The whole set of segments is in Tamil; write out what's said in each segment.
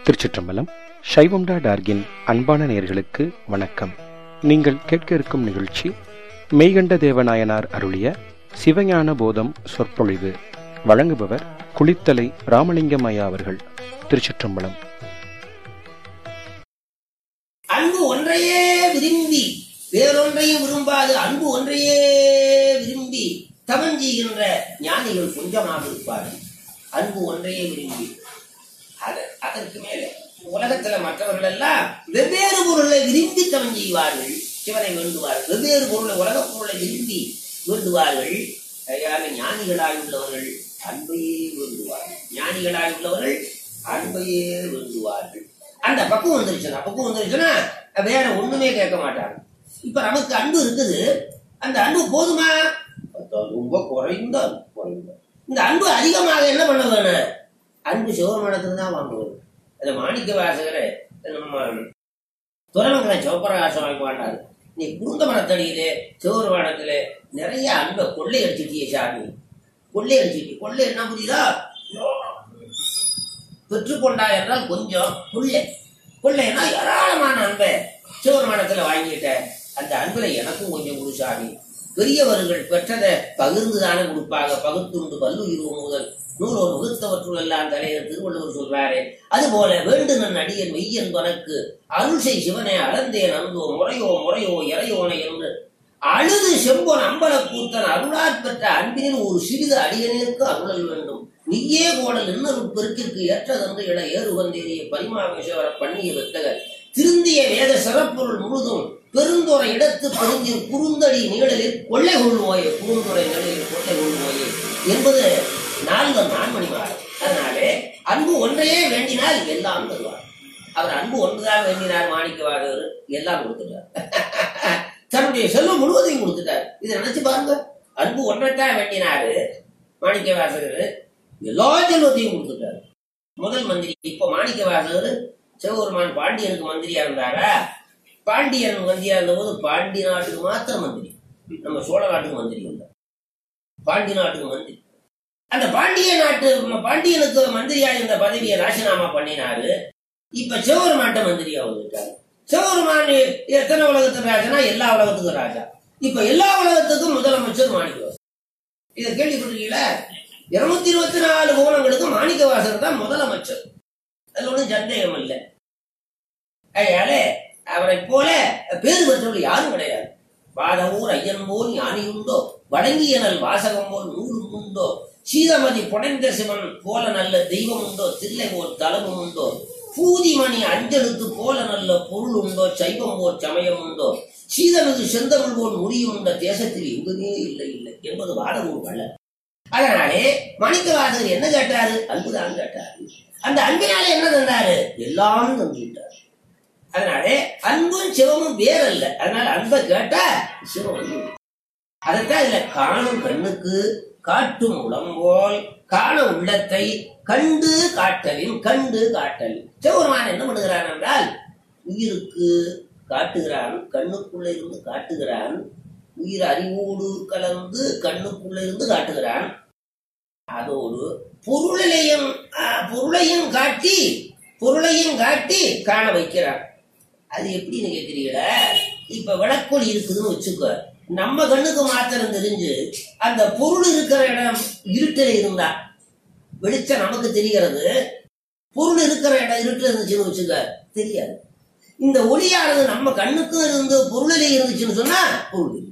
திருச்சிற்றம்பலம் சைவம்டா டார்கின் அன்பான நேயர்களுக்கு வணக்கம் நீங்கள் கேட்க இருக்கும் நிகழ்ச்சி மெய்கண்ட தேவநாயனார் அருளிய சிவஞான போதம் சொற்பொழிவு வழங்குபவர் குளித்தலை ராமலிங்கம் ஐயா அவர்கள் திருச்சிற்றம்பலம் அன்பு ஒன்றையே விரும்பி வேறொன்றையும் விரும்பாது அன்பு ஒன்றையே விரும்பி தவம் செய்கின்ற ஞானிகள் கொஞ்சமாக இருப்பார்கள் அன்பு ஒன்றையே விரும்பி அது அதற்கு மேலே உலகத்துல மற்றவர்கள் எல்லாம் வெவ்வேறு பொருளை விரும்பி தவம் செய்வார்கள் சிவனை வேண்டுவார்கள் வெவ்வேறு பொருளை உலக பொருளை விரும்பி வேண்டுவார்கள் யாரு ஞானிகளாய் உள்ளவர்கள் அன்பையே வேண்டுவார்கள் ஞானிகளாய் உள்ளவர்கள் அன்பையே வேண்டுவார்கள் அந்த பக்குவம் வந்துருச்சுன்னா பக்குவம் வந்துருச்சுன்னா வேற ஒண்ணுமே கேட்க மாட்டாங்க இப்ப நமக்கு அன்பு இருக்குது அந்த அன்பு போதுமா ரொம்ப குறைந்த அன்பு, குறைந்த இந்த அன்பு அதிகமாக என்ன பண்ண வேணும் அன்பு சிவபெருமானத்துல தான் வாங்க வேணும் அந்த மாணிக்க வாசகரை நம்ம துறவங்களை சிவபிரகாசம் வாங்கினாரு நீ குருந்த மரத்தடியிலே சிவபெருமானத்திலே நிறைய அன்பை கொள்ளை அடிச்சிட்டியே சாமி கொள்ளை அடிச்சிட்டு கொள்ளை என்ன புரியுதா பெற்றுக்கொண்டா என்றால் கொஞ்சம் கொள்ளை கொள்ளைன்னா ஏராளமான அன்பை சிவபெருமானத்துல வாங்கிட்ட அந்த அன்புல எனக்கும் கொஞ்சம் கொடு சாமி பெரியவர்கள் பெற்றதை பகிர்ந்து தானே கொடுப்பாங்க பகுத்துண்டு பல்லுயிர் முதல் நூலோர் வகுத்தவற்றுள் எல்லாம் தலைவர் திருவள்ளுவர் சொல்றாரு அதுபோல வேண்டுனன் அடியன் மெய்யன் பனக்கு அருள் செய் சிவனே அளந்தேன் அந்தோ முறையோ முறையோ இறையோனை என்று அழுது செம்பொன் அம்பல கூத்தன் அருளாற் பெற்ற அன்பினில் ஒரு சிறிது அடியனிற்கு அருளல் வேண்டும் நீயே கோடல் இன்னொரு பெருக்கிற்கு ஏற்றதென்று இட ஏறு வந்தேறிய பரிமாவேஸ்வர பண்ணிய வெத்தகர் திருந்திய வேத சிறப்பொருள் முழுதும் பெருந்துறை இடத்து பெருஞ்சின் குறுந்தடி நீழலில் கொள்ளை கொள்வோயே குறுந்துறை நிழலில் கொள்ளை கொள்வோயே என்பது நால்வர் நான்மணி மாறும் அதனாலே அன்பு ஒன்றையே வேண்டினால் எல்லாம் தருவார் அவர் அன்பு ஒன்றுதான் வேண்டினார் மாணிக்கவாதவர் எல்லாம் கொடுத்துட்டார் தன்னுடைய செல்வம் முழுவதையும் கொடுத்துட்டார் இதை நினைச்சு பாருங்க அன்பு ஒன்றைத்தான் வேண்டினாரு மாணிக்க வாசகர் எல்லா செல்வத்தையும் கொடுத்துட்டாரு முதல் மந்திரி இப்ப மாணிக்க வாசகர் சிவபெருமான் பாண்டியனுக்கு மந்திரியா இருந்தாரா பாண்டியன் மந்திரியா இருந்தபோது பாண்டி நாட்டுக்கு மாத்திரம் மந்திரி நம்ம சோழ நாட்டுக்கு மந்திரி இல்லை பாண்டி நாட்டுக்கு மந்திரி அந்த பாண்டிய நாட்டு பாண்டியனுக்கு மந்திரியா இருந்த பதவியை ராஜினாமா பண்ணினாரு இப்ப சிவபெருமான்ட்ட மந்திரியா வந்துட்டாரு சிவபெருமான் எத்தனை உலகத்துக்கு ராஜானா எல்லா உலகத்துக்கும் ராஜா இப்ப எல்லா உலகத்துக்கும் முதலமைச்சர் மாணிக்கவாசர் இதை கேள்விப்பட்டிருக்கீங்களா இருநூத்தி இருபத்தி நாலு கோணங்களுக்கு மாணிக்கவாசர் தான் முதலமைச்சர் அதுல ஒன்றும் சந்தேகம் இல்லை அதனால அவரை போல பேறு பெற்றவர் யாரும் கிடையாது வாதவூர் ஐயன் போல் ஞானியுண்டோ வடங்கியனல் வாசகம் போல் நூறு உண்டோ சீதமதி புடைந்த சிவன் போல நல்ல தெய்வம் உண்டோ தில்லை போல் தலமும் உண்டோ பூதிமணி அஞ்சலுக்கு போல நல்ல பொருள் உண்டோ சைவம் போல் சமயம் உண்டோ சீதனது செந்தமிழ் போல் முடியும் உண்ட தேசத்தில் எங்குமே இல்லை இல்லை என்பது வாதவூர் வள்ளல் அதனாலே மாணிக்கவாசகர் என்ன கேட்டாரு அன்புதான் கேட்டாரு அந்த அன்பினாலே என்ன தந்தாரு எல்லாம் தந்துட்டார் அதனாலே அன்பும் சிவமும் வேறல்ல அதனால அன்பை கேட்டா சிவம் வந்து அதைத்தான் இதுல காணும் கண்ணுக்கு காட்டும் உளம்போல் காண உள்ளத்தை கண்டு காட்டலின் கண்டு காட்டலின் சிவபெருமான் என்ன பண்ணுகிறான் என்றால் உயிருக்கு காட்டுகிறான் கண்ணுக்குள்ள இருந்து காட்டுகிறான் உயிர் அறிவோடு கலந்து கண்ணுக்குள்ள இருந்து காட்டுகிறான் அதோடு பொருளையும் பொருளையும் காட்டி பொருளையும் காட்டி காண வைக்கிறான் அது எப்படின்னு கேட்கிறீங்களா இப்ப விளக்கொலி இருக்குதுன்னு வச்சுக்கோ நம்ம கண்ணுக்கு மாத்திரம் தெரிஞ்சு அந்த பொருள் இருக்கிற இடம் இருட்டில் இருந்தா வெளிச்சம் நமக்கு தெரிகிறது பொருள் இருக்கிற இடம் இருட்டில் இருந்துச்சுன்னு வச்சுக்க தெரியாது இந்த ஒளியானது நம்ம கண்ணுக்கும் இருந்து பொருளிலே இருந்துச்சுன்னு சொன்னா பொருள் தெரியும்.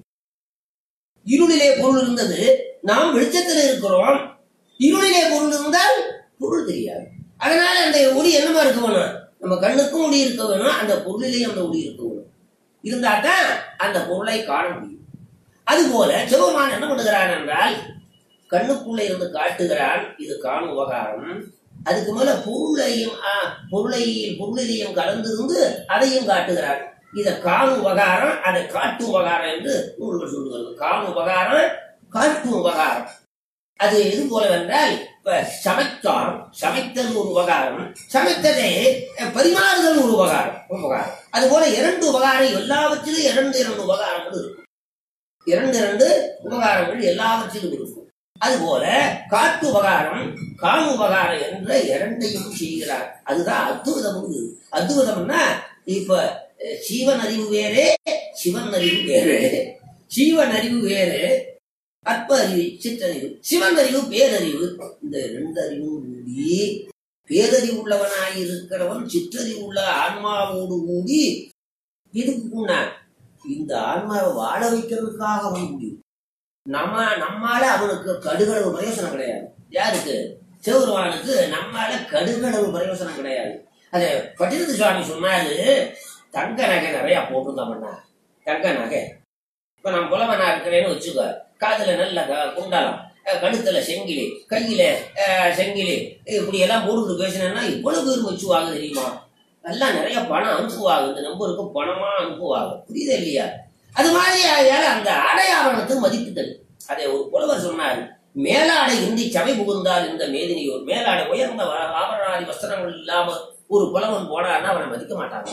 இருளிலே பொருள் இருந்தது நாம் வெளிச்சத்தில் இருக்கிறோம் இருளிலே பொருள் இருந்தால் பொருள் தெரியாது அதனால அந்த ஒளி என்னமா இருக்க வேணும் நம்ம கண்ணுக்கும் ஒளி இருக்க வேணும் அந்த பொருளிலேயும் அந்த ஒளி இருக்க வேணும் இருந்தா தான் அந்த பொருளை காண முடியும் அதுபோல சிவபெருமான் என்ன பண்ணுகிறான் என்றால் கண்ணுக்குள்ளே இருந்து காட்டுகிறான் இது காணும் உபகாரம் அதுக்கு மேல பொருளையும் ஆ, பொருளை பொருளிலையும் கலந்திருந்து அதையும் காட்டுகிறான் இதை காணும் உபகாரம் அதை காட்டும் உபகாரம் என்று நூல்கள் சொல்லுகிறது காணும் உபகாரம் காட்டும் உபகாரம் அது எது போலவென்றால் இப்ப சமைத்தான் சமைத்தல் ஒரு உபகாரம் சமைத்ததை அஹ், பரிமாறுதல் ஒரு உபகாரம் உபகாரம் அதுபோல இரண்டு உபகாரம் எல்லாவற்றிலும் இரண்டு இரண்டு உபகாரங்கள் இருக்கும் இரண்டு இரண்டு உபகாரங்கள் எல்லாவற்றிலும் இருக்கும் அதுபோல காட்டு உபகாரம் காம உபகாரம் என்ற இரண்டையும் செய்கிறார் அதுதான் அத்துவிதம் அத்துவிதம்னா இப்ப அஹ், சீவன் அறிவு வேறே சிவன் அறிவு வேறு சீவன் அறிவு வேறு அற்ப அறிவு சிற்றறிவு சிவன் அறிவு பேரறிவு இந்த ரெண்டு அறிவும் கூடி பேரறிவு உள்ளவனாய் இருக்கிறவன் சிற்றறிவு உள்ள ஆன்மாவோடு கூடி இதுக்குன்னா இந்த ஆன்மாவை வாழ வைக்கிறதுக்காக அவன் முடியும் நம்ம நம்மால அவனுக்கு கடுகளவு பிரயோசனம் கிடையாது யாருக்கு சிவபெருமானுக்கு நம்மால கடுகளவு பிரயோசனம் கிடையாது அது பட்டினத்து சுவாமி சொன்னாரு தங்க நகை நிறைய போட்டிருந்தோம்னா தங்க நகை இப்ப நான் புலவனா இருக்கிறேன்னு வச்சுக்கோ காதுல நல்ல க- குண்டலம் அஹ் கழுத்துல செங்கிலி கையில அஹ், செங்கிலி இப்படி எல்லாம் போட்டுட்டு பேசினேன்னா இவ்வளவு பேர் வச்சுவாங்க தெரியுமா எல்லாம் நிறைய பணம் அனுப்புவாங்க இந்த நம்பருக்கு பணமா அனுப்புவாங்க புரியுதா இல்லையா அது மாதிரி ஆகையால அந்த ஆடை ஆவரணத்துக்கு மதிப்பு தரும் அதை ஒரு புலவர் சொன்னார் மேலாடை இந்தி சபை புகுந்தால் இந்த மேதினியோர் மேலாடை உயர்ந்த வ- ஆபரணாதி வஸ்திரங்கள் இல்லாம ஒரு புலவன் போனான்னா அவனை மதிக்க மாட்டாங்க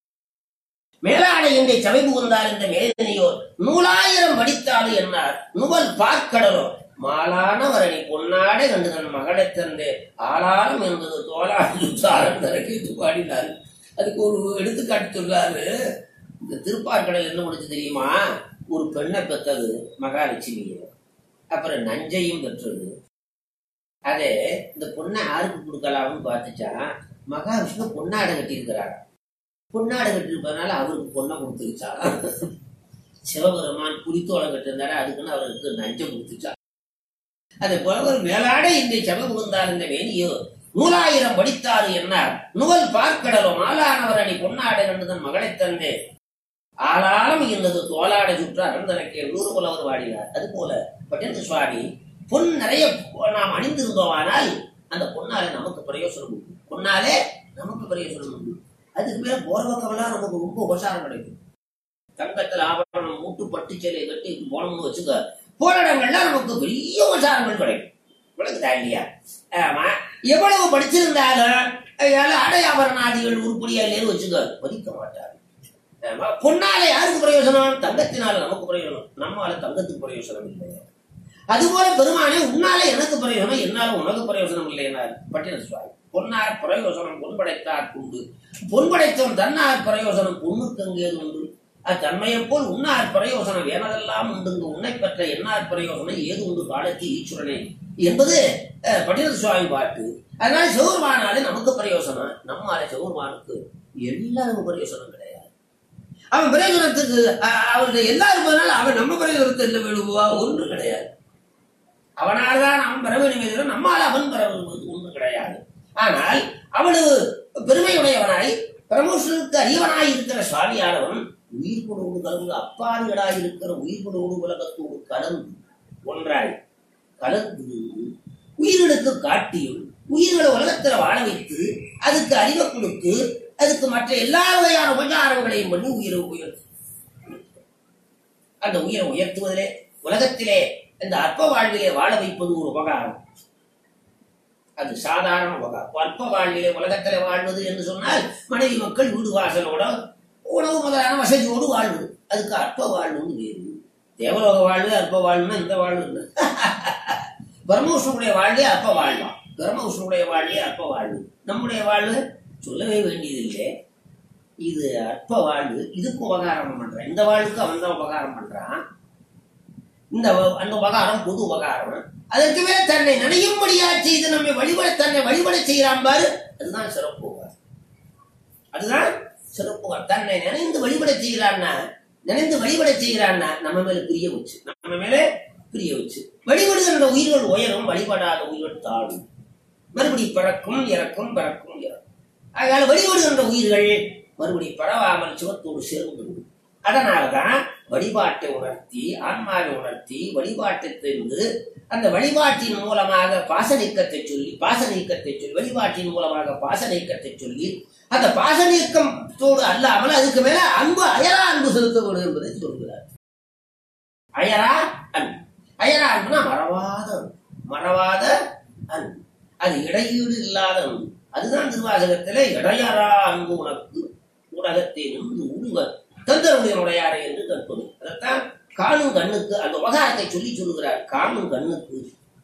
மேலாடை இன்றை சபை புகுந்தால் இந்த மேதினியோர் நூலாயிரம் படித்தாலும் என்னார் நுவல் பார்க்கடலோ மாலான வரணி பொன்னாடை கண்டு தன் மகளை தந்து ஆளாரம் என்பது தோளாடு சாரந்தர கேட்டு பாடினார் அதுக்கு ஒரு எடுத்துக்காட்டு சொல்றாரு இந்த திருப்பார்கடல் என்ன முடிச்சு தெரியுமா ஒரு பெண்ணை பெற்றது மகாலட்சுமி அப்புறம் நஞ்சையும் பெற்றது அதே இந்த பொண்ணை யாருக்கு கொடுக்கலாம்னு பார்த்துச்சா மகாவிஷ்ணு பொன்னாடை கட்டியிருக்கிறார் பொன்னாடை கட்டியிருப்பதனால அவருக்கு பொண்ணை கொடுத்துருச்சா சிவபெருமான் புலித்தோலை கட்டிருந்தாரு அதுக்குன்னு அவருக்கு நஞ்சை கொடுத்துச்சா அதே போல ஒரு மேலாடை இன்றை செவ புகுந்தார் இந்த வேணியோ நூலாயிரம் படித்தாரு என்னார் நுவல் பார்க்கடலும் ஆளானவர் அணி பொன்னாடை கண்டுதன் மகளை தந்தே ஆளாலும் இருந்தது தோளாடை சுற்று அறந்தனக்கே நூறு புலவர் வாடினார் அது போல பட்டேந்திர சுவாமி பொன் நிறைய நாம் அணிந்திருந்தோமானால் அந்த பொன்னாலே நமக்கு பிரயோசனம் உண்டு பொன்னாலே நமக்கு பிரயோசனம் உண்டு அதுக்கு மேல போற பக்கமெல்லாம் நமக்கு ரொம்ப உபசாரம் கிடைக்கும் தங்கத்துல ஆபரணம் மூட்டு பட்டு சேலையை கட்டி போனோம்னு வச்சுக்க போற இடங்கள்லாம் நமக்கு பெரிய உபசாரங்கள் கிடைக்கும் விளக்குதா இல்லையா ஆமா எவ்வளவு படிச்சிருந்தாலும் அதால ஆடை ஆபரணாதிகள் உருப்படியா இல்லைன்னு வச்சுக்க மதிக்க மாட்டார் ஆமா, பொன்னால யாருக்கு பிரயோஜனம் தங்கத்தினால நமக்கு பிரயோஜனம் நம்மால தங்கத்துக்கு பிரயோஜனம் இல்லை அதுபோல பெருமானே உன்னால எனக்கு பிரயோஜனம் என்னால உனக்கு பிரயோஜனம் இல்லை என்னார் பட்டின சுவாமி பொன்னார் பிரயோஜனம் பொன்படைத்தார் உண்டு பொன்படைத்தவன் தன்னார் பிரயோஜனம் பொண்ணுக்கு அங்கேது உண்டு அத்தன்மையைப் போல் உன்னார் பிரயோஜனம் எனதெல்லாம் உண்டுங்க உன்னை பெற்ற என்னார் பிரயோஜனம் ஏது உண்டு காலத்தில் ஈச்சுரனே என்பது அஹ், பட்டின சுவாமி பாட்டு அதனால சிவருமானாலே நமக்கு பிரயோஜனம் நம்மால சிவருமானுக்கு எல்லாரும் பிரயோஜனம் கிடையாது அவன் பிரயோஜனத்துக்கு அஹ், அவருடைய எல்லாரும் இருப்பதனால அவன் நம்ம பிரயோஜனத்தை இல்லை விழுவா ஒன்று கிடையாது அவனால்தான் அவன் பெற வேண்டுமே தவிர நம்மால் அவன் பெற விரும்புவது ஒன்று கிடையாது ஆனால் அவனு பெருமையுடையவனாய் பிரமோஷனுக்கு அறியவனாய் இருக்கிற சுவாமியானவன் உயிர் கொடோடு கலந்து அப்பாறுகளாய் இருக்கிற உயிர் கொடோடு உலகத்தோடு கலந்து ஒன்றாய் கலந்து உயிர்களுக்கு காட்டியும் உயிர்களை உலகத்துல வாழ வைத்து அதுக்கு அறிவை கொடுத்து அதுக்கு மற்ற எல்லா வகையான உபச்சாரங்களையும் பண்ணி உயிரை உயர்த்து அந்த உயிரை உயர்த்துவதிலே உலகத்திலே இந்த அற்ப வாழ்விலே வாழ வைப்பது ஒரு உபகாரம் அது சாதாரண உபகாரம் அற்ப வாழ்விலே உலகத்திலே வாழ்வது என்று சொன்னால் மனைவி மக்கள் வீடு வாசலோட உணவு முதலான வசதியோடு வாழ்வது அதுக்கு அற்ப வாழ்வுன்னு வேறு தேவலோக வாழ்வு அற்ப வாழ்வுன்னா இந்த வாழ்வு இல்லை பிரம்மவிஷ்ணுடைய வாழ்வே அற்ப வாழ்வான் பிரம்மவிஷ்ணுடைய வாழ்வே அற்ப வாழ்வு நம்முடைய வாழ்வு சொல்லவே வேண்டியதில்லை இது அற்ப வாழ்வு இதுக்கு உபகாரம் பண்றான் இந்த வாழ்வுக்கு அவன் தான் உபகாரம் பண்றான் இந்த வ- அந்த உபகாரம் பொது உபகாரம் அதற்கு மேல தன்னை நினையும்படியா செய்து நம்மை வழிபட தன்னை வழிபட செய்யறான் பாரு அதுதான் சிறப்பு உபகாரம். அதுதான் சிறப்பு உபகாரம். தன்னை நினைந்து வழிபட செய்கிறான்னா நினைந்து வழிபட செய்கிறான்னா நம்ம மேல பிரிய வச்சு நம்ம மேல பிரிய வச்சு வழிபடுகின்ற உயிர்கள் உயரும் வழிபடாத உயிர்கள் தாழும் மறுபடி பிறக்கும் இறக்கும் பிறக்கும் இறக்கும் அதனால வழிபடுகின்ற உயிர்கள் மறுபடி பரவாமல் சிவத்தோடு சேர்ந்து விடும் அதனால்தான் வழிபாட்டை உணர்த்தி ஆன்மாவை உணர்த்தி வழிபாட்டை தெரிந்து அந்த வழிபாட்டின் மூலமாக பாச நீக்கத்தை சொல்லி பாச நீக்கத்தை சொல்லி வழிபாட்டின் மூலமாக பாச நீக்கத்தை சொல்லி அந்த பாச நீக்கத்தோடு அல்லாமல் அதுக்கு மேல அன்பு அயரா அன்பு செலுத்தப்படும் என்பதை சொல்கிறார் அயரா அன்பு அயரா அன்புனா மறவாத அன்பு மறவாத அன்பு அது இடையீடு இல்லாத அன்பு அதுதான் திருவாசகத்திலே இடையறா அன்பு உனக்கு உலகத்தை நின்று உருவ தந்தருடையனுடையாரை என்று கற்பது அதைத்தான் காணும் கண்ணுக்கு அந்த உபகாரத்தை சொல்லி சொல்லுகிறார் காணும் கண்ணுக்கு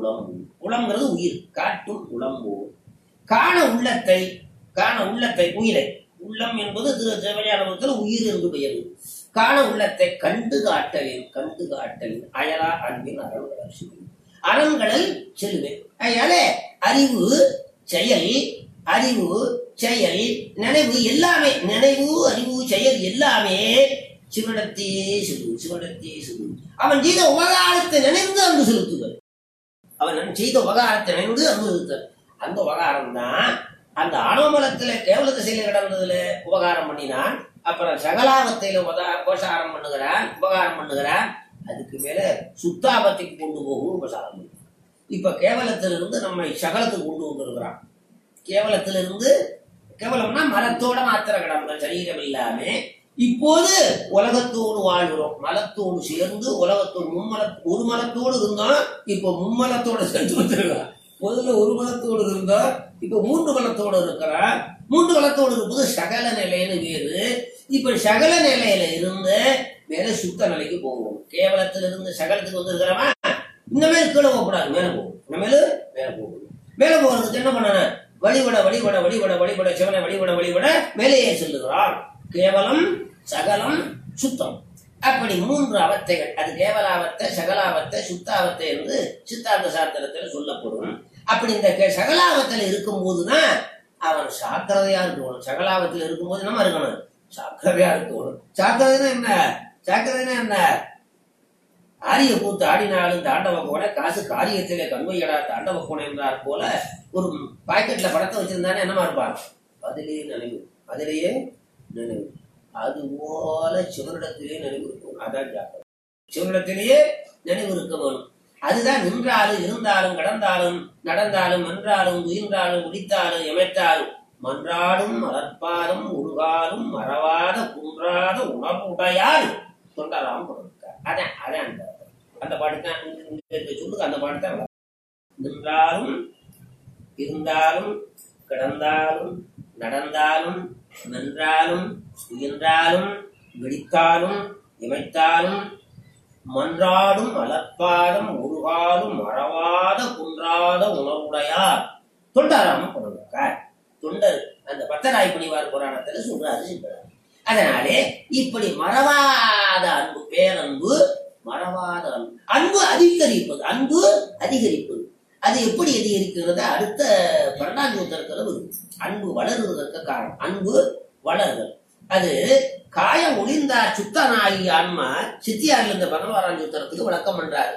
உளம்பு உளம்ங்கிறது உயிர் காட்டும் உளம்பு காண உள்ளத்தை காண உள்ளத்தை உயிரை உள்ளம் என்பது திரு தேவையான உயிர் என்று பெயர் காண உள்ளத்தை கண்டு காட்டலின் கண்டு காட்டலின் அயலா அன்பின் அறம் வளர்ச்சி அறங்களில் செல்வேன் அதனால அறிவு செயல் அறிவு செயல் நினைவு எல்லாமே நினைவு அறிவு செயல் எல்லாமே சிவனத்தே செல்வு சிவனத்தே செல்வு அவன் செய்த உபகாரத்தை நினைந்து அங்கு செலுத்துதல் அவன் செய்த உபகாரத்தை நினைந்து அங்கு செலுத்தல் அந்த உபகாரம் தான் அந்த ஆணவமலத்துல கேவல திசையில கிடந்ததுல உபகாரம் பண்ணினான் அப்புறம் சகலாபத்தையில உபதா- உபசாரம் பண்ணுகிறான் உபகாரம் பண்ணுகிறான் அதுக்கு மேல சுத்தாபத்துக்கு கொண்டு போகும் உபசாரம் பண்ணுகிறான். இப்ப கேவலத்திலிருந்து நம்மை சகலத்துக்கு கொண்டு வந்திருக்கிறான் கேவலத்திலிருந்து கேவலம்னா மலத்தோட மாத்திர கிடந்த சரீரம் இல்லாம இப்போது உலகத்தோடு வாழ்கிறோம் மலத்தோடு சேர்ந்து உலகத்தோடு மும்மல ஒரு மலத்தோடு இருந்தோம் இப்போ மும்மலத்தோடு சேர்ந்து வந்திருக்கிறோம் முதல்ல ஒரு மலத்தோடு இருந்தோம் இப்ப மூன்று மலத்தோடு இருக்கிறான் மூன்று மலத்தோடு இருப்பது சகல நிலைன்னு வேறு இப்ப சகல நிலையில இருந்து மேல சுத்த நிலைக்கு போவோம் கேவலத்துல இருந்து சகலத்துக்கு வந்திருக்கிறவன் இனிமேல் கீழே போகக்கூடாது மேல போகும் இனிமேல் மேல போகணும் மேல போகிறதுக்கு என்ன பண்ணணும் வழிபட வழிபட வழிபட வழிபட சிவனை வழிபட வழிபட மேலேயே செல்லுகிறான் கேவலம் சகலம் சுத்தம் அப்படி மூன்று அவத்தைகள் அது கேவலாவத்தை சகலாவத்தை சுத்தாவத்தை என்று சித்தாந்த சாஸ்திரத்தில் சொல்லப்படும் அப்படி இந்த கே- சகலாவத்தில் இருக்கும் போதுதான் அவன் சாக்கிரதையா இருக்கணும் சகலாவத்தில் இருக்கும்போது நம்ம இருக்கணும் சாக்கிரதையா இருக்கணும் சாக்கிரதைனா என்ன சாக்கிரதைனா என்ன ஆரிய கூத்து ஆடினாலும் தாண்டவ கோண காசு காரியத்திலே கண்மையடா தாண்டவ கோணம் என்றார் போல ஒரு பாக்கெட்ல படத்தை வச்சிருந்தானே என்னமா இருப்பான் அதிலேயே நினைவு அதிலேயே நினைவு அது போல சிவனிடத்திலே நினைவு இருக்கும் அதான் ஜாக்கிரதை சிவனிடத்திலேயே நினைவு இருக்க வேணும் அதுதான் நின்றாலும் இருந்தாலும் கடந்தாலும் நடந்தாலும் மன்றாலும் உயிர்ந்தாலும் உடித்தாலும் எமைத்தாலும் மன்றாடும் மலர்ப்பாலும் உருகாலும் மறவாத குன்றாத உணர்வுடையார் தொண்டராம் கொடுத்தார் அதான் அதான் அந்த அந்த பாட்டு தான் இந்த சொல்லுக்கு அந்த பாட்டு தான் நின்றாலும் இருந்தாலும் கிடந்தாலும் நடந்தாலும் நின்றாலும் உயிர்ந்தாலும் விழித்தாலும் இமைத்தாலும் மன்றாடும் அலற்பாடும் உருகாலும் மறவாத குன்றாத உணவுடையார் தொண்டாராம கொடுக்கார் தொண்டர் அந்த பத்தராய் பணிவார் புராணத்துல சொல்றாரு சித்தரார் அதனாலே இப்படி மறவாத அன்பு பேரன்பு மறவாத அன்பு அன்பு அதிகரிப்பது அன்பு அதிகரிப்பது அது எப்படி அதிகரிக்கிறது அடுத்த பன்னெண்டாம் சூத்திரத்துல வருது அன்பு வளருவதற்கு காரணம் அன்பு வளருதல் அது காயம் ஒளிந்தார் சுத்தனாகி ஆன்மா சித்தியாரில் இந்த பதினோராம் சூத்திரத்துக்கு விளக்கம் பண்றாரு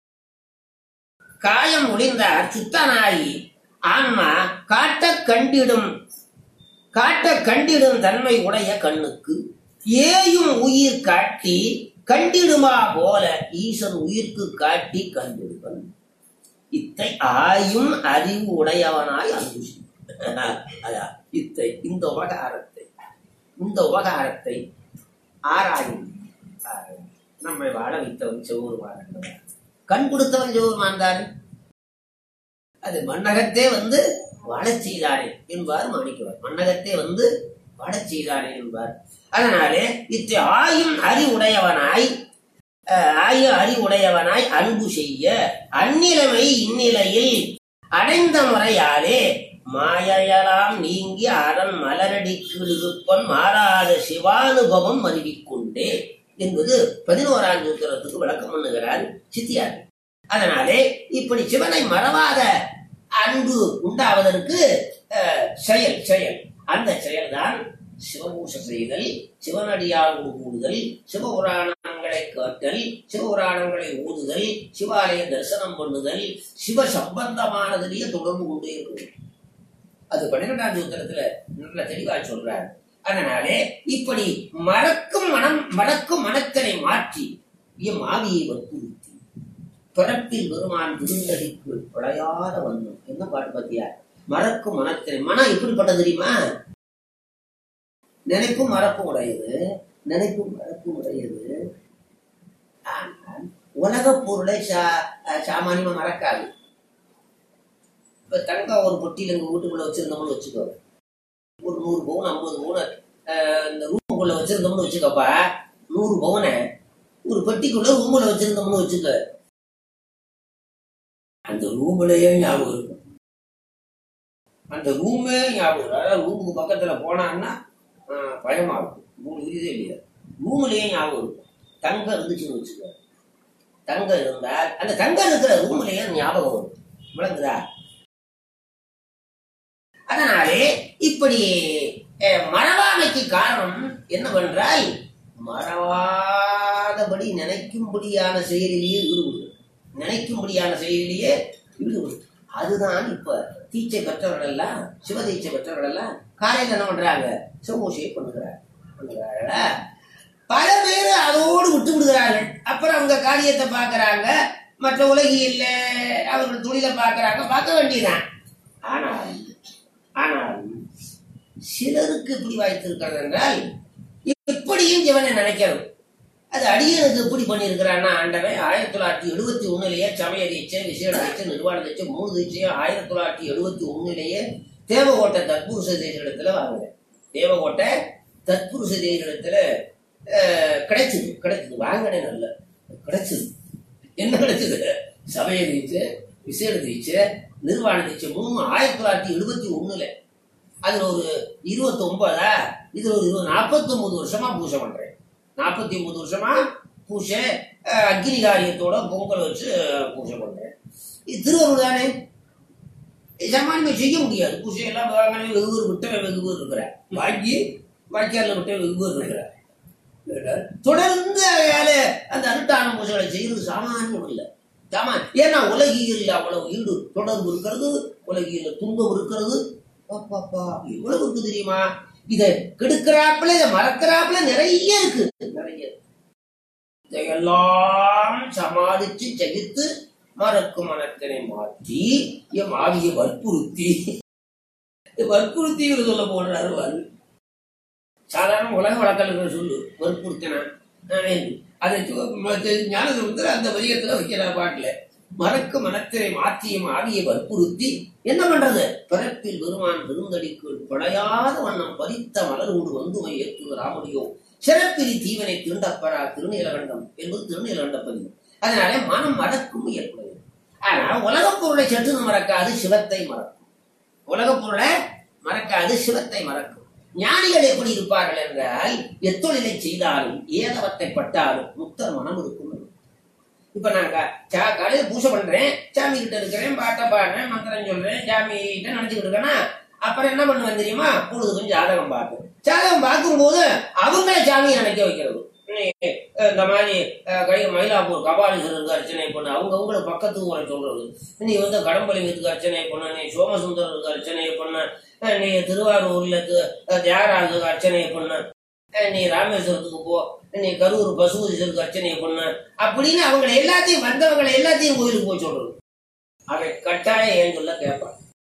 காயம் ஒளிந்தார் சுத்தனாகி ஆன்மா காட்ட கண்டிடும் காட்ட கண்டிடும் தன்மை உடைய கண்ணுக்கு ஏயும் உயிர் காட்டி கண்டிடுமா போல ஈசன் உயிர்க்கு காட்டி கண்டிடுவன் இத்தை ஆயும் அறிவு உடையவனாய் அன்பு செய். அதான் இத்தை இந்த உபகாரத்தை இந்த உபகாரத்தை ஆராயும் ஆராயும். நம்மை வாழ வைத்தவன் சிவபெருமான் கண் கொடுத்தவன் சிவபெருமான் தானே அது மன்னகத்தே வந்து வாழச் செய்தானே என்பார் மாணிக்கவர் மன்னகத்தே வந்து வாழச் செய்தானே என்பார் அதனாலே இத்தை ஆயும் அறிவுடையவனாய் அஹ், ஆயும் அறிவுடையவனாய் அன்பு செய்ய அந்நிலைமை இந்நிலையில் அடைந்த முறையாலே மாயையலாம் நீங்கி அரண் மலரடிக்கு இருப்பன் மாறாத சிவானுபவம் அறிவிக்கொண்டே என்பது பதினோராம் சூத்திரத்துக்கு விளக்கம் பண்ணுகிறார் சித்தியார் அதனாலே இப்படி சிவனை மறவாத அன்பு உண்டாவதற்கு அஹ், செயல் செயல் அந்த செயல்தான் சிவபூஷ செய்தல் சிவனடியாரோடு கூடுதல் சிவபுராணங்களை கேட்டல் சிவபுராணங்களை ஓதுதல் சிவாலய தரிசனம் பண்ணுதல் சிவ சம்பந்தமானதிலேயே தொடர்பு கொண்டே இருக்கும் அது பன்னிரெண்டாம் சூத்திரத்துல நல்ல தெளிவா சொல்றார் அதனாலே இப்படி மறக்கும் மனம் மறக்கும் மனத்தினை மாற்றி எம் ஆவியை வற்புறுத்தி பிறப்பில் பெருமான் விருந்தடிக்கு விளையாத வண்ணம் என்ன பாட்டு பாத்தியா மறக்கும் மனத்தினை மனம் எப்படிப்பட்டது தெரியுமா நினைப்பும் மறப்பும் உடையது நினைப்பும் மறப்பும் உடையது ஆனால் உலக பொருளை சா- சாமானியமா மறக்காது இப்ப தங்கம் ஒரு பொட்டியில எங்க வீட்டுக்குள்ள வச்சிருந்தோம்னு வச்சுக்கோ ஒரு நூறு பவுன் ஐம்பது பவுன் அஹ், இந்த ரூமுக்குள்ள வச்சிருந்தோம்னு வச்சுக்கப்பா நூறு பவுனை ஒரு பெட்டிக்குள்ள ரூமுல வச்சிருந்தோம்னு வச்சுக்க அந்த ரூம்லயே ஞாபகம் இருக்கும் அந்த ரூமே ஞாபகம் இருக்கும். அதாவது ரூமுக்கு பக்கத்துல போனான்னா ஆஹ், பயமா இருக்கும் உங்களுக்கு இதே இல்லையா ரூம்லயே ஞாபகம் இருக்கும் தங்கம் இருந்துச்சுன்னு வச்சுக்கோ தங்கம் இருந்தால் அந்த தங்கம் இருக்கிற ரூம்லயே ஞாபகம் வரும் விளங்குதா அதனாலே இப்படி அஹ், மறவாமைக்கு காரணம் என்னவென்றால் மறவாதபடி நினைக்கும்படியான செயலிலேயே ஈடுபடுது நினைக்கும்படியான செயலிலேயே ஈடுபடுது அதுதான் இப்ப தீட்சை பெற்றவர்கள் எல்லாம் சிவ தீட்சை பெற்றவர்கள் எல்லாம் காலையில என்ன பண்றாங்க சிவபூஷையை பண்ணுகிறாங்க பண்ணுகிறார்களா பல பேர் அதோடு விட்டு விடுகிறார்கள் அப்புறம் அவங்க காரியத்தை பார்க்கறாங்க மற்ற உலகியில் அவர்கள் தொழிலை பார்க்கறாங்க பார்க்க வேண்டியதுதான் ஆனால் ஆனால் சிலருக்கு இப்படி வாய்த்திருக்கிறது என்றால் இப்படியும் இவனை நினைக்கிறது அது அடியனுக்கு எப்படி பண்ணியிருக்கிறான்னா ஆண்டவன் ஆயிரத்தி தொள்ளாயிரத்தி எழுபத்தி ஒண்ணுலயே சமய தீட்சை விசேட தீட்சை நிர்வாண தீட்சை மூணு தீட்சையும் ஆயிரத்தி தொள்ளாயிரத்தி எழுபத்தி ஒண்ணுலயே தேவகோட்டை தத்புருஷ தேசத்துல வாங்கினேன் தேவகோட்டை தத்புருஷ தேசத்துல கிடைச்சது கிடைச்சது வாங்கினேன் நல்ல கிடைச்சது என்ன கிடைச்சது சமய தீட்சை விசேட தீட்சை நிர்வாண தீட்சை மூணு ஆயிரத்தி தொள்ளாயிரத்தி எழுபத்தி ஒண்ணுல அதுல ஒரு இருபத்தி ஒன்பதா இதுல ஒரு இருபது நாற்பத்தி ஒன்பது வருஷமா பூஜை பண்றேன் நாற்பத்தி ஒன்பது வருஷமா பூஜை அஹ், அக்னி காரியத்தோட பொங்கல் வச்சு அஹ், பூஜை பண்றேன் இது திருவருள் தானே சாமானியமா செய்ய முடியாது பூஜை எல்லாம் வாங்கினே வெகு பேர் விட்டவன் வெகு பேர் இருக்கிறார் வாங்கி வாய்க்காலில் விட்டவன் வெகு பேர் இருக்கிறார் தொடர்ந்து அயால அந்த அனுட்டான பூஜைகளை செய்யறது சாமானியம் இல்லை சாமான் ஏன்னா உலகியல் அவ்வளவு ஈடு தொடர்பு இருக்கிறது உலகியல துன்பம் இருக்கிறது பாப்பாப்பா எவ்வளவு இருக்கு தெரியுமா இதை கெடுக்கிறாப்புல இதை மறக்கிறாப்புல நிறைய இருக்கு நிறைய இருக்கு. இதையெல்லாம் சமாளிச்சு ஜெயித்து மறக்கும் மனத்தினை மாற்றி என் ஆவியை வற்புறுத்தி வற்புறுத்தி இவர் சொல்ல போடுறாரு வாரு சாதாரண உலக வழக்கல் சொல்லு வற்புறுத்தினா அதை ஞானசமுத்திர அந்த வரியத்துல வைக்கிறார் பாட்டுல மறக்க மனத்திரை மாற்றியும் ஆவியை வற்புறுத்தி என்ன பண்றது பிறப்பில் பெருமான் பெருந்தடிக்குள் படையாத வண்ணம் பறித்த மலரோடு வந்துமை ஏற்றுவது ராமுடியோ சிறப்பிரி தீவனை திருண்டப்பரா திருநீலகண்டம் என்பது திருநீலகண்ட பதிவு அதனால மனம் மறக்கும் ஏற்படுது ஆனா உலகப் பொருளை சற்று மறக்காது சிவத்தை மறக்கும் உலகப் பொருளை மறக்காது சிவத்தை மறக்கும் ஞானிகள் எப்படி இருப்பார்கள் என்றால் எத்தொழிலை செய்தாலும் ஏதவத்தை பட்டாலும் முக்தர் மனம் இருக்கும் இப்ப நான் கா- சா- காலையில பூஜை பண்றேன் சாமி கிட்ட இருக்கிறேன் பாட்டை பாடுறேன் மந்திரம் சொல்றேன் சாமி கிட்ட நினைச்சுக்கிட்டு இருக்கேனா அப்புறம் என்ன பண்ணுவேன் தெரியுமா பொழுது கொஞ்சம் ஜாதகம் பார்ப்பேன் ஜாதகம் பார்க்கும்போது அவங்கள சாமியை நினைக்க வைக்கிறது நீ, அஹ், இந்த மாதிரி அஹ், கை மயிலாப்பூர் கபாலீஸ்வரருக்கு அர்ச்சனை பண்ணு அவங்க அவங்கள பக்கத்து ஊரை சொல்றது நீ வந்து கடம்பலிங்கத்துக்கு அர்ச்சனை பண்ண நீ சோமசுந்தரருக்கு அர்ச்சனை பண்ண அஹ், நீ திருவாரூர்ல தி- அஹ், தியாகராஜுக்கு அர்ச்சனை பண்ண அஹ், நீ ராமேஸ்வரத்துக்கு போ நீ கரூர் பசுபதீஸ்வருக்கு அர்ச்சனை பண்ண அப்படின்னு அவங்களை எல்லாத்தையும் வந்தவங்களை எல்லாத்தையும் கோயிலுக்கு போய் சொல்றது அவன் கட்டாயம் ஏன் சொல்ல கேட்பான்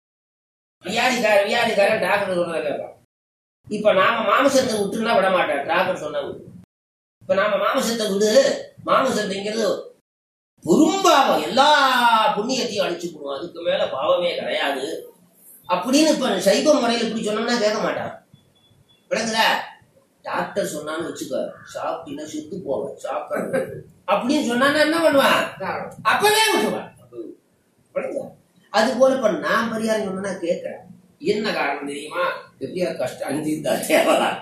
வியாதிக்கார வியாதிக்காரன் டாக்டர் சொல்றத கேட்பான் இப்ப நாம மாமசத்தை விட்டுனா விட மாட்டான் டாக்டர் சொன்னா விடு இப்ப நாம மாமசத்தை விடு மாமசத்தைங்கிறது பெரும்பாவம் எல்லா புண்ணியத்தையும் அழிச்சு போடுவோம் அதுக்கு மேல பாவமே கிடையாது அப்படின்னு இப்ப சைவ முறையில் இப்படி சொன்னோம்னா கேட்க மாட்டான் விளங்குதா டாக்டர் சொன்னான்னு வச்சுக்கோ சாப்பிட்டீங்கன்னா செத்து போவேன் சாப்பிட அப்படின்னு சொன்னான்னா என்ன பண்ணுவான் அப்பவே விட்டுருவான் விளங்குதா அது போல இப்ப நான் பரிகாரம் சொன்னா கேட்கிறேன் என்ன காரணம் தெரியுமா எப்படியா கஷ்டம் அஞ்சிருந்தா தேவலாம்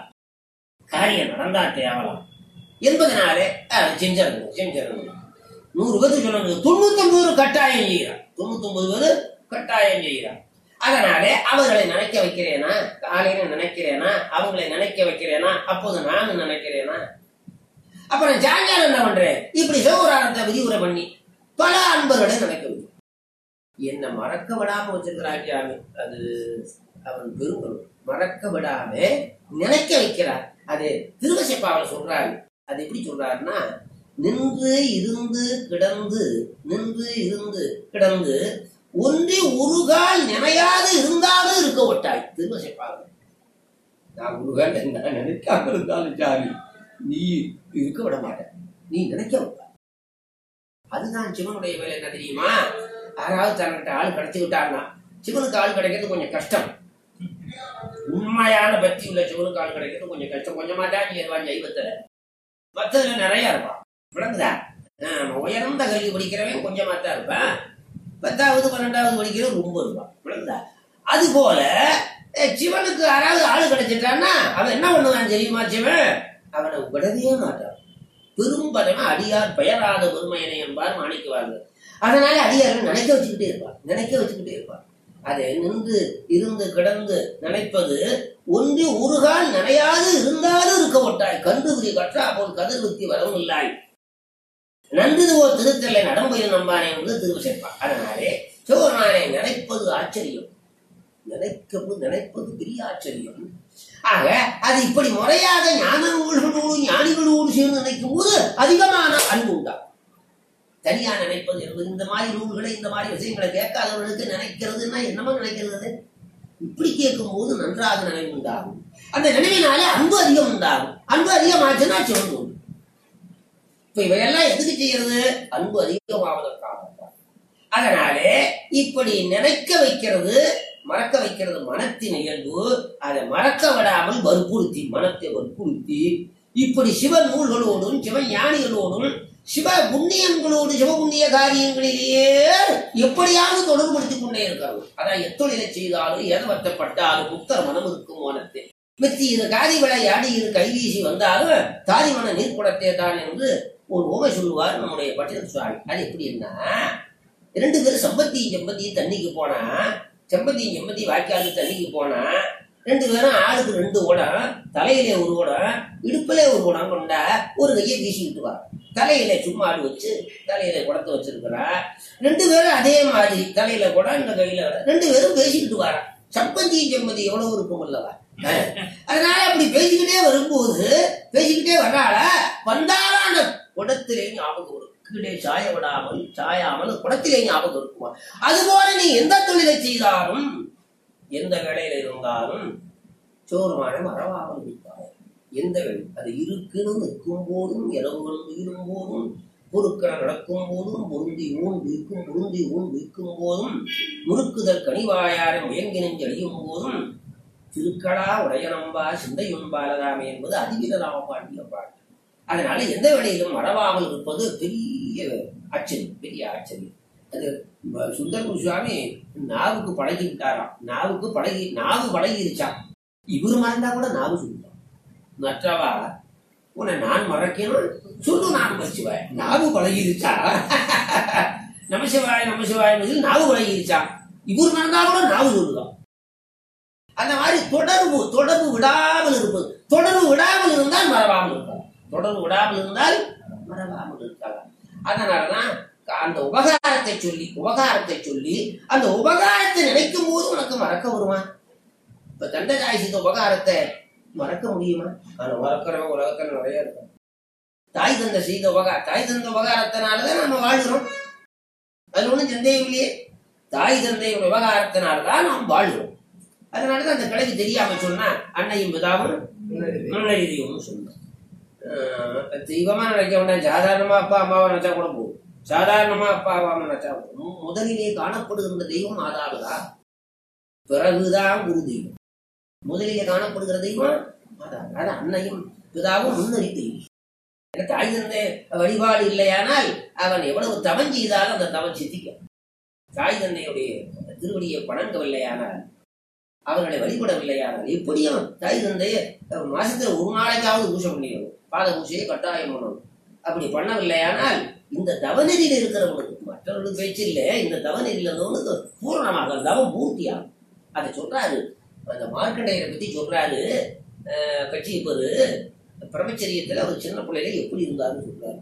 காரியம் நடந்தா தேவலாம் என்பதனாலே அஹ், செஞ்சிடணும் செஞ்சிடணும் நூறு பேருக்கு சொல்லணும் தொண்ணூத்தொன்பது பேர் கட்டாயம் செய்கிறான் தொண்ணூத்தொன்பது பேர் கட்டாயம் செய்கிறான் அதனாலே அவர்களை நினைக்க வைக்கிறேனா காலையில நினைக்கிறேனா அவங்களை நினைக்க வைக்கிறேனா அப்போது நான் நினைக்கிறேனா அப்புறம் சாயங்காலம் என்ன பண்றேன் இப்படி சிவபுராணத்தை விரிவுரை பண்ணி பல அன்பர்களை நினைக்க வைக்கும் என்ன மறக்க விடாம வச்சிருக்கிறான் சாமி அது அவன் பெருங்கல் மறக்க விடாம நினைக்க வைக்கிறார் அது திருவசைப்பாவில் சொல்றாரு அது எப்படி சொல்றாருன்னா நின்று இருந்து கிடந்து நின்று இருந்து கிடந்து ஒன்றி ஒரு கால் நினையாது இருந்தாலும் இருக்க விட்டாய் திருவசைப்பாவில் நான் ஒரு கால் என்ன நினைக்காம இருந்தாலும் சாமி நீ இருக்க விட மாட்ட நீ நினைக்க விட்ட அதுதான் சிவனுடைய வேலை என்ன தெரியுமா யாராவது தன்கிட்ட ஆள் கிடைச்சி விட்டாருன்னா சிவனுக்கு ஆள் கிடைக்கிறது கொஞ்சம் கஷ்டம் உண்மையான பக்தி உள்ள சிவனுக்கு ஆள் கிடைக்கிறது கொஞ்சம் கஷ்டம் கொஞ்சமா தான் நீ இருப்பான் ஜெய்வத்துல மத்ததுல நிறைய இருப்பான் விளங்குதா ஆஹ் உயர்ந்த கல்வி படிக்கிறவன் கொஞ்சமா தான் இருப்பான் பத்தாவது பன்னெண்டாவது படிக்கிறது ரொம்ப இருப்பான் விளங்குதா அது போல அஹ், சிவனுக்கு யாராவது ஆளு கிடைச்சிட்டான்னா அவன் என்ன பண்ணுவான் தெரியுமா சிவன் அவனை விடவே மாட்டான் பெரும்பதவன் அடியார் பெயராத பெருமையனை என்பார் மாணிக்குவாங்க அதனால அடியார்கள் நினைக்க வச்சுக்கிட்டே இருப்பார் நினைக்க வச்சுக்கிட்டே இருப்பார் அதை நின்று இருந்து கிடந்து நினைப்பது ஒன்றி உருகால் நினையாது இருந்தாலும் இருக்க ஒட்டாய் கண்டுபிடி கற்றா போல் கதிர் வித்தி வரவும் இல்லாய் நன்றுதுவோ திருத்தலை நடம்பையில் நம்பானே என்று திரும்ப சேர்ப்பார் அதனாலே சிவபெருமானை நினைப்பது ஆச்சரியம் நினைக்க நினைப்பது பெரிய ஆச்சரியம் ஆக அது இப்படி முறையாக ஞானங்களோடு ஞானிகளோடு சேர்ந்து நினைக்கும் போது அதிகமான அன்பு உண்டா தனியா நினைப்பது என்பது இந்த மாதிரி நூல்களை இந்த மாதிரி விஷயங்களை கேட்காதவர்களுக்கு நினைக்கிறதுன்னா என்னமோ நினைக்கிறது இப்படி கேட்கும் போது நன்றாக நினைவு உண்டாகும் அந்த நினைவினாலே அன்பு அதிகம் உண்டாகும் அன்பு அதிகமாச்சுன்னா சிவந்து உண்டு இப்ப இவையெல்லாம் எதுக்கு செய்யறது அன்பு அதிகமாவதற்காக அதனாலே இப்படி நினைக்க வைக்கிறது மறக்க வைக்கிறது மனத்தின் இயல்பு அதை மறக்க விடாமல் வற்புறுத்தி மனத்தை வற்புறுத்தி இப்படி சிவ நூல்களோடும் சிவ ஞானிகளோடும் சிவ புண்ணியங்களோடு சிவ புண்ணிய காரியங்களிலேயே எப்படியாவது தொடர்புபடுத்திக் கொண்டே இருக்கிறது அதான் எத்தொழிலை செய்தாலும் ஏதவற்றப்பட்டாலும் புத்தர் மனம் இருக்கும் மனத்தை மித்தி இது காதி விளையாடி இது கைவீசி வந்தாலும் தாதிமன நீர்க்குடத்தே தான் என்று ஒரு ஓமை சொல்லுவார் நம்முடைய பட்டியல் சுவாமி அது எப்படின்னா ரெண்டு பேரும் சம்பத்தியும் செம்பத்தியும் தண்ணிக்கு போனா செம்பத்தியும் செம்பத்தி வாய்க்காது தண்ணிக்கு போனா ரெண்டு பேரும் ஆளுக்கு ரெண்டு உடம் தலையிலே ஒரு உடம் இடுப்பிலே ஒரு உடம் கொண்டா ஒரு கையை வீசிக்கிட்டு வா தலையில சும்மா ஆடு வச்சு தலையில குடத்தை வச்சிருக்கிறா ரெண்டு பேரும் அதே மாதிரி தலையில குடம் இந்த கையில குடம். ரெண்டு பேரும் பேசிக்கிட்டு வரா சம்பந்தியும் செம்பதி எவ்வளவு இருக்கும் அல்லவா அதனால அப்படி பேசிக்கிட்டே வரும்போது பேசிக்கிட்டே வர்றாள வந்தாலும் அந்த குடத்திலே ஞாபகம் வரும் கீழே சாய விடாமல் சாயாமல் குடத்திலே ஞாபகம் இருக்குமா அதுபோல நீ எந்த தொழிலை செய்தாலும் எந்த வேலையில இருந்தாலும் சோறுமான மறவாமல் இருப்பாய் எந்த வேலை அது இருக்குன்னு நிற்கும் போதும் இரவுகள் உயிரும் போதும் பொருட்கள நடக்கும் போதும் பொருந்தி ஊன் விற்கும் பொருந்தி ஊன் விற்கும் போதும் முறுக்குதல் கனிவாயார முயங்கினும் அழியும் போதும் திருக்களா உடையனம்பா சிந்தையும்பாலதாமே என்பது அதிவிதராம பாண்டிய பாட்டு அதனால எந்த வேளையிலும் மறவாமல் இருப்பது பெரிய ஆச்சரியம் பெரிய ஆச்சரியம் அது ம- சுந்தர சுவாமி நாவுக்கு பழகி விட்டாராம் நாவுக்கு பழகி நாவு பழகிருச்சான் இவரு மறந்தா கூட நாவு சொல்லிட்டான் நற்றவா உன்னை நான் மறக்கணும் சொல்லு நான் நமசிவாய் நாவு பழகிருச்சா நமசிவாய் நமசிவாய் நாவு பழகிருச்சா இவர் மறந்தா கூட நாவு சொல்லுதான் அந்த மாதிரி தொடர்பு தொடர்பு விடாமல் இருப்பது தொடர்பு விடாமல் இருந்தால் மறவாமல் இருக்கலாம் தொடர்பு விடாமல் இருந்தால் மறவாமல் இருக்கலாம் அதனாலதான் அந்த உபகாரத்தை சொல்லி உபகாரத்தை சொல்லி அந்த உபகாரத்தை நினைக்கும் போது உனக்கு மறக்க வருமா இப்ப தண்டகாய் செய்த உபகாரத்தை மறக்க முடியுமா ஆனா மறக்கிறவங்க உலகத்துல நிறைய இருக்கும் தாய் தந்தை செய்த உபகார தாய் தந்த உபகாரத்தினாலதான் நம்ம வாழ்கிறோம் அது ஒண்ணும் சந்தேகம் இல்லையே தாய் தந்தை விவகாரத்தினால்தான் நாம் வாழ்கிறோம் அதனாலதான் அந்த கிழவி தெரியாம சொன்னா அன்னையும் பிதாவும் முன்னறிவியும் சொன்னான் ஆஹ் தெய்வமா நினைக்க வேண்டாம் சாதாரணமா அப்பா அம்மாவை நினைச்சா கூட போதும் சாதாரணமா அப்பா அம்மாவை நினைச்சா போதும். மு- முதலிலே காணப்படுகின்ற தெய்வம் மாதாவுதா பிறகுதான் குரு தெய்வம் முதலிலே காணப்படுகிற தெய்வம் மாதாவு அது அன்னையும் பிதாவும் முன்னறி தெய்வம் எனக்கு தாய் தந்தை வழிபாடு இல்லையானால் அவன் எவ்வளவு தவம் செய்தாலும் அந்த தவம் சித்திக்கும் தாய் தந்தையுடைய திருவடியை வணங்கவில்லையானால் அவர்களை வழிபடவில்லையானால் எப்படியும் தாய் தந்தையை அஹ், மாசத்துல ஒரு நாளைக்காவது பூஜை பண்ணிடணும் பாத பூஜையை கட்டாயம் பண்ணணும் அப்படி பண்ணவில்லையானால் இந்த தவநெறியில் இருக்கிறவனுக்கு மற்றவர்களுக்கு பேச்சு இல்லை இந்த தவநெறியில் இருந்தவனுக்கு பூரணமாக தவம் பூர்த்தியாகும் அதை சொல்றாரு அந்த மார்க்கண்டையரை பத்தி சொல்றாரு அஹ், கட்சியப்பரு பிரம்மச்சரியத்துல ஒரு சின்ன பிள்ளையில எப்படி இருந்தாருன்னு சொல்றாரு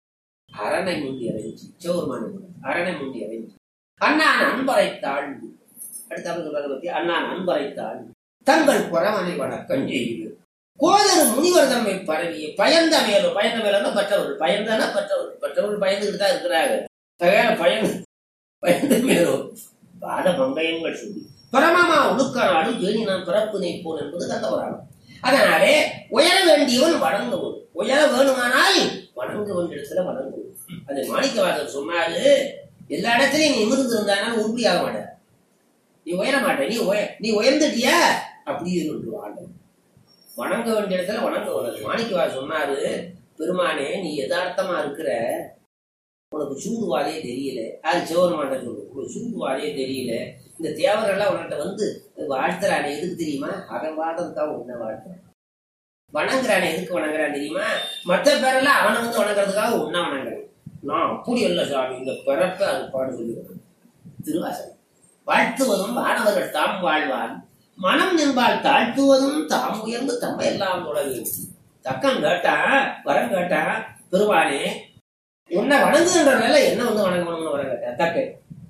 அரணை முண்டி அடைஞ்சு சிவபெருமான அரணை முண்டி அடைஞ்சு அண்ணான் அன்பரை தாழ்ந்து அடுத்த சொல்றதை பத்தி அண்ணான் அன்பரை தாழ்ந்து தங்கள் புறவனை வணக்கம் செய்து கோதரு முனிவர் தம்மை பரவி பயந்த மேலும் பயந்த மேலும் பற்றவர்கள் பயந்தனா பற்றவர்கள் பற்றவர்கள் பயந்துகிட்டு தான் இருக்கிறாங்க தகையால பயந்து பயந்த மேலும் பாத பங்கயங்கள் சொல்லி பரமமா ஒழுக்கனாலும் ஜேனி நான் பிறப்பு நிற்போன் என்பது கந்தவராகும் அதனாலே உயர வேண்டியவன் வணங்குவன் உயர வேணுமானால் வணங்க வேண்டிய இடத்துல வணங்குவன் அது மாணிக்கவாசர் சொன்னாரு எல்லா இடத்துலயும் நீ நிமிர்ந்து இருந்தானா உறுதியாக மாட்ட நீ உயர மாட்ட நீ உய நீ உயர்ந்துட்டியா அப்படியே இருந்து ஆண்டவன் வணங்க வேண்டிய இடத்துல வணங்க வேணும் மாணிக்கவாசர் சொன்னாரு பெருமானே நீ யதார்த்தமா இருக்கிற உனக்கு சூடுவாதே தெரியல அது சிவபெருமான்ட்ட சொல்லு உனக்கு சூடுவாதே தெரியல இந்த தேவர்கள்லாம் உன்கிட்ட வந்து வாழ்த்துறானே எதுக்கு தெரியுமா அவன் வாழ்றதுக்காக உன்னை வாழ்த்துறான் வணங்குறானே எதுக்கு வணங்குறான் தெரியுமா மற்ற பேரெல்லாம் அவனை வந்து வணங்குறதுக்காக உன்னை வணங்குறான் நான் அப்படி அல்ல சாமி இந்த பிறப்பை அது பாடு சொல்லுகிறது திருவாசகம் வாழ்த்துவதும் வானவர்கள் தாம் வாழ்வான் மனம் நின்பால் தாழ்த்துவதும் தாம் உயர்ந்து தம்மை எல்லாம் தொடங்கி தக்கம் கேட்டான் வரம் கேட்டான் பெருமானே உன்னை வணங்குகின்றனால என்ன வந்து வணங்கணும்னு வர கேட்டேன் தக்கை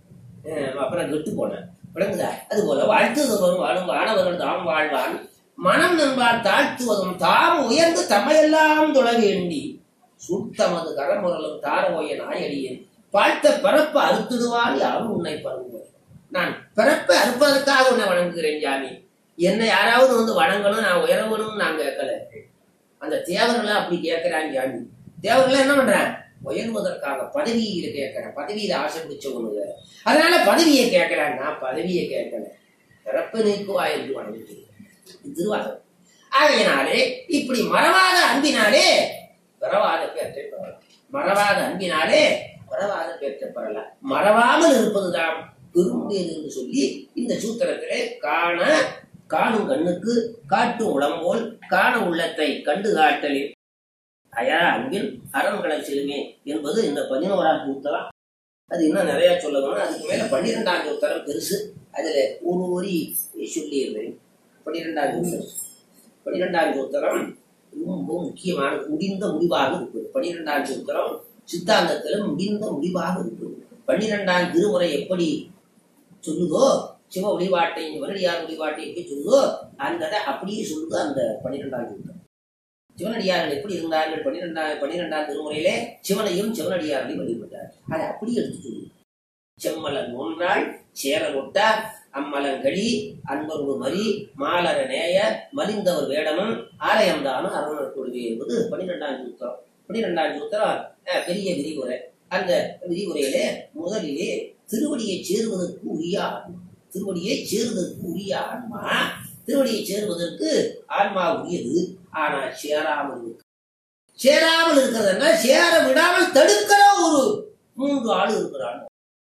அஹ் அப்புறம் கெட்டு போனேன் விளங்குதா அது போல வாழ்த்துவதும் வாழும் வானவர்கள் தாம் வாழ்வான் மனம் நண்பால் தாழ்த்துவதும் தாம் உயர்ந்து தம்மையெல்லாம் தொழ வேண்டி சுத்தமது கரமுரலும் தாரவோய நாயடியன் வாழ்த்த பிறப்ப அறுத்துடுவான் யாரும் உன்னை பருகுவர் நான் பிறப்பை அறுப்பதற்காக உன்னை வணங்குகிறேன் ஜாமி என்னை யாராவது வந்து வணங்கணும் நான் உயரவனும் நான் கேட்கல அந்த தேவர்களை அப்படி கேட்கிறான் ஜாமி தேவர்கள் என்ன பண்றான் உயர்வதற்காக பதவியில கேட்கிறேன் பதவியில ஆசை பிடிச்சவனுங்க அதனால பதவியை கேட்கிறேன் நான் பதவியை கேட்கல பிறப்பு நீக்குவா என்று வணங்குகிறேன் இது திருவாசகம் ஆகையினாலே இப்படி மறவாத அன்பினாலே பிறவாத பேற்றை பெறலாம் மறவாத அன்பினாலே பிறவாத பேற்றை பெறலாம் மறவாமல் இருப்பதுதான் பெரும்பேறு என்று சொல்லி இந்த சூத்திரத்திலே காண காணும் கண்ணுக்கு காட்டும் உளம்போல் காண உள்ளத்தை கண்டு காட்டலில் அயா அன்பில் அரண்களை செலுமே என்பது இந்த பதினோராம் சூத்திரம் அது இன்னும் நிறைய சொல்லணும் அதுக்கு மேல பன்னிரெண்டாம் சூத்திரம் பெருசு அதுல ஒரு வரி சொல்லியிருந்தேன் பன்னிரெண்டாம் சூத்திரம் பன்னிரெண்டாம் சூத்திரம் ரொம்ப முக்கியமான முடிந்த முடிவாக இருக்குது பன்னிரெண்டாம் சூத்திரம் சித்தாந்தத்துல முடிந்த முடிவாக இருக்குது பன்னிரெண்டாம் திருமுறை எப்படி சொல்லுதோ சிவ வழிபாட்டை சிவனடியார் வழிபாட்டை எப்படி சொல்லுதோ அந்த இதை அப்படியே சொல்லுது அந்த பன்னிரெண்டாம் சூத்திரம் சிவனடியார்கள் எப்படி இருந்தார்கள் பன்னிரெண்டாம் பன்னிரெண்டாம் திருமுறையிலே சிவனையும் சிவனடியார்களையும் வழிபட்டார் அதை அப்படியே எடுத்து சொல்லு செம்மலன் ஒன்றாள் சேரல் ஒட்டார் அம்மலங்களி அன்பரோடு மறி மாலர நேய மலிந்தவர் வேடமும் ஆலயம்தானும் அருணர் கொள்கை என்பது பன்னிரெண்டாம் சூத்திரம் பன்னிரெண்டாம் சூத்திரம் அஹ், பெரிய விரிவுரை அந்த விரிவுரையிலே முதலிலே திருவடியை சேருவதற்கு உரிய ஆன்மா திருவடியை சேருவதற்கு உரிய ஆன்மா திருவடியை சேருவதற்கு ஆன்மா உரியது ஆனா சேராமல் இருக்கு சேராமல் இருக்கிறதுனா சேர விடாமல் தடுக்கிற ஒரு மூன்று ஆள் இருக்கிறாங்க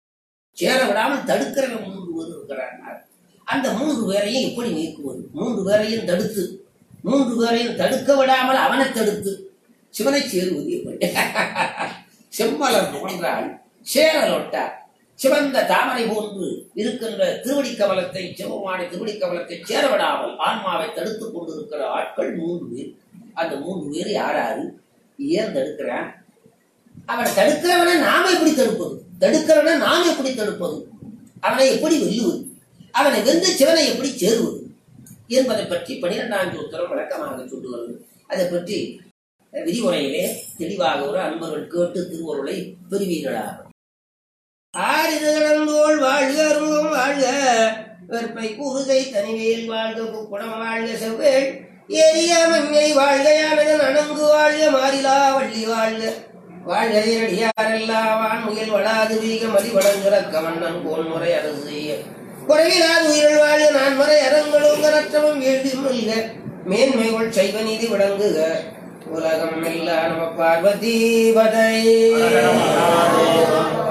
சேர விடாமல் தடுக்கிறவன் மூன்று பேர் இருக்கிறாங்க அந்த மூன்று பேரையும் எப்படி நீக்குவது மூன்று பேரையும் தடுத்து மூன்று பேரையும் தடுக்க விடாமல் அவனை தடுத்து சிவனை சேருவது எப்படி செம்மலர் தோன்றால் சேரலொட்டார் சிவந்த தாமரை போன்று இருக்கின்ற திருவடி கமலத்தை சிவமான திருவடி கமலத்தை சேரவிடாமல் ஆன்மாவை தடுத்துக் கொண்டிருக்கிற ஆட்கள் மூன்று பேர் அந்த மூன்று பேர் யாராரு ஏன் தடுக்கிறான் அவனை தடுக்கிறவனை நாம எப்படி தடுப்பது தடுக்கிறவனை நாம் எப்படி தடுப்பது அவனை எப்படி வெல்லுவது அவனை வென்று சிவனை எப்படி சேருவது என்பதை பற்றி பனிரெண்டாம் சூத்திரம் விளக்கமாக சொல்லுகிறது அதை பற்றி விரிவுரையிலே தெளிவாக ஒரு அன்பர்கள் கேட்டு திருவருளை பெறுவீர்களாக ஆறிது கடந்தோள் வாழ்க அருமுகம் வாழ்க வெற்பை குருகை தனிவேல் வாழ்க குக்குடம் வாழ்க செவ்வேள் ஏரிய மங்கை வாழ்க யானகன் அணங்கு வாழ்க மாறிலா வள்ளி வாழ்க வாழ்க அடியாரெல்லாம் வான்முயல் வளாது வீக மதி வளங்குற கமன்னன் கோன்முறை அரசு செய்ய குறைவிலாது உயிர்கள் வாழ்க நான் மறை அரங்களும் கரற்றமும் வேள்வி மல்க மேன்மைகள் சைவ நீதி விளங்குக உலகம் இல்ல நம பார்வதி பதை